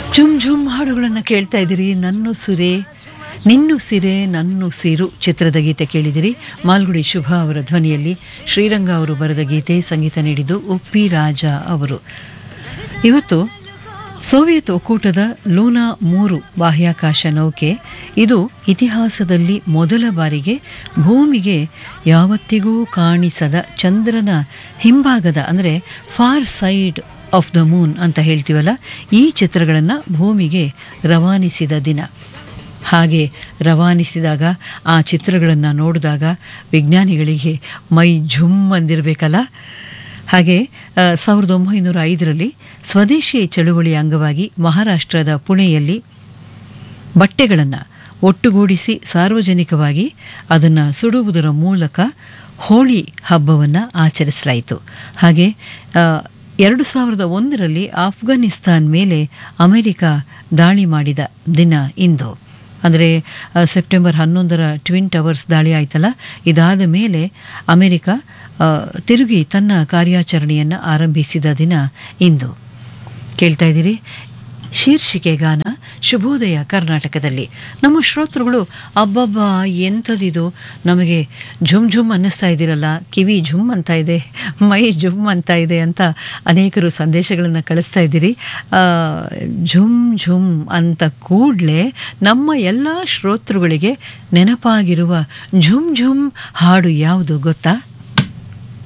zoom zoom ಹಾಡುಗಳನ್ನು ಕೇಳ್ತಾ ಇದ್ದೀರಿ ನನ್ನ ಸುರೆ ನಿನ್ನು ಸಿರೆ ನನ್ನ ಸಿರು ಚಿತ್ರದ ಗೀತೆ ಕೇಳಿದಿರಿ ಮಾಲ್ಗುಡಿ ಶುಭ ಅವರ ಧ್ವನಿಯಲ್ಲಿ ಶ್ರೀರಂಗ ಅವರು ಬರೆದ ಗೀತೆ ಸಂಗೀತ ನೀಡಿದ್ದು ಉಪ್ಪಿ ರಾಜ ಅವರು ಇವತ್ತು ಸೋವಿಯತ್ ಒಕ್ಕೂಟದ ಲೂನಾ ಮೂರು ಬಾಹ್ಯಾಕಾಶ ನೌಕೆ ಇದು ಇತಿಹಾಸದಲ್ಲಿ ಮೊದಲ ಬಾರಿಗೆ ಭೂಮಿಗೆ ಯಾವತ್ತಿಗೂ ಕಾಣಿಸದ ಚಂದ್ರನ ಹಿಂಭಾಗದ ಅಂದರೆ far side of the moon ಅಂತ ಹೇಳ್ತೀವಲ್ಲ ಈ ಚಿತ್ರಗಳನ್ನು ಭೂಮಿಗೆ ರವಾನಿಸಿದ ದಿನ ಹಾಗೆ ರವಾನಿಸಿದಾಗ ಆ ಚಿತ್ರಗಳನ್ನು ನೋಡಿದಾಗ ವಿಜ್ಞಾನಿಗಳಿಗೆ ಮೈ ಝುಮ್ ಅಂದಿರಬೇಕಲ್ಲ ಹಾಗೆ ಆ, ಸಾವಿರದ ಒಂಬೈನೂರ ಐದರಲ್ಲಿ ಸ್ವದೇಶಿ ಚಳುವಳಿ ಅಂಗವಾಗಿ ಮಹಾರಾಷ್ಟ್ರದ ಪುಣೆಯಲ್ಲಿ ಬಟ್ಟೆಗಳನ್ನು ಒಟ್ಟುಗೂಡಿಸಿ ಸಾರ್ವಜನಿಕವಾಗಿ ಅದನ್ನು ಸುಡುವುದರ ಮೂಲಕ ಹೋಳಿ ಹಬ್ಬವನ್ನು ಆಚರಿಸಲಾಯಿತು ಹಾಗೆ ಆ, ಎರಡು ಸಾವಿರದ ಒಂದರಲ್ಲಿ ಆಫ್ಘಾನಿಸ್ತಾನ್ ಮೇಲೆ ಅಮೆರಿಕ ದಾಳಿ ಮಾಡಿದ ದಿನ ಇಂದು ಅಂದರೆ ಆ, ಸೆಪ್ಟೆಂಬರ್ ಹನ್ನೊಂದರ ಟ್ವಿನ್ ಟವರ್ಸ್ ದಾಳಿ ಆಯ್ತಲ್ಲ ಇದಾದ ಮೇಲೆ ಅಮೆರಿಕ ಆ, ತಿರುಗಿ ತನ್ನ ಕಾರ್ಯಾಚರಣೆಯನ್ನು ಆರಂಭಿಸಿದ ದಿನ ಇಂದು ಕೇಳ್ತಾ ಇದ್ದೀರಿ ಶೀರ್ಷಿಕೆ ಗಾನ ಶುಭೋದಯ ಕರ್ನಾಟಕದಲ್ಲಿ ನಮ್ಮ ಶ್ರೋತೃಗಳು ಅಬ್ಬಬ್ಬ ಎಂಥದಿದು ನಮಗೆ ಝುಮ್ ಝುಮ್ ಅನ್ನಿಸ್ತಾ ಇದ್ದೀರಲ್ಲ ಕಿವಿ ಝುಮ್ ಅಂತ ಇದೆ ಮೈ ಝುಮ್ ಅಂತ ಇದೆ ಅಂತ ಅನೇಕರು ಸಂದೇಶಗಳನ್ನು ಕಳಿಸ್ತಾ ಇದ್ದೀರಿ ಆ, ಝುಮ್ ಝುಮ್ ಅಂತ ಕೂಡಲೇ ನಮ್ಮ ಎಲ್ಲ ಶ್ರೋತೃಗಳಿಗೆ ನೆನಪಾಗಿರುವ ಝುಮ್ ಝುಮ್ ಹಾಡು ಯಾವುದು ಗೊತ್ತಾ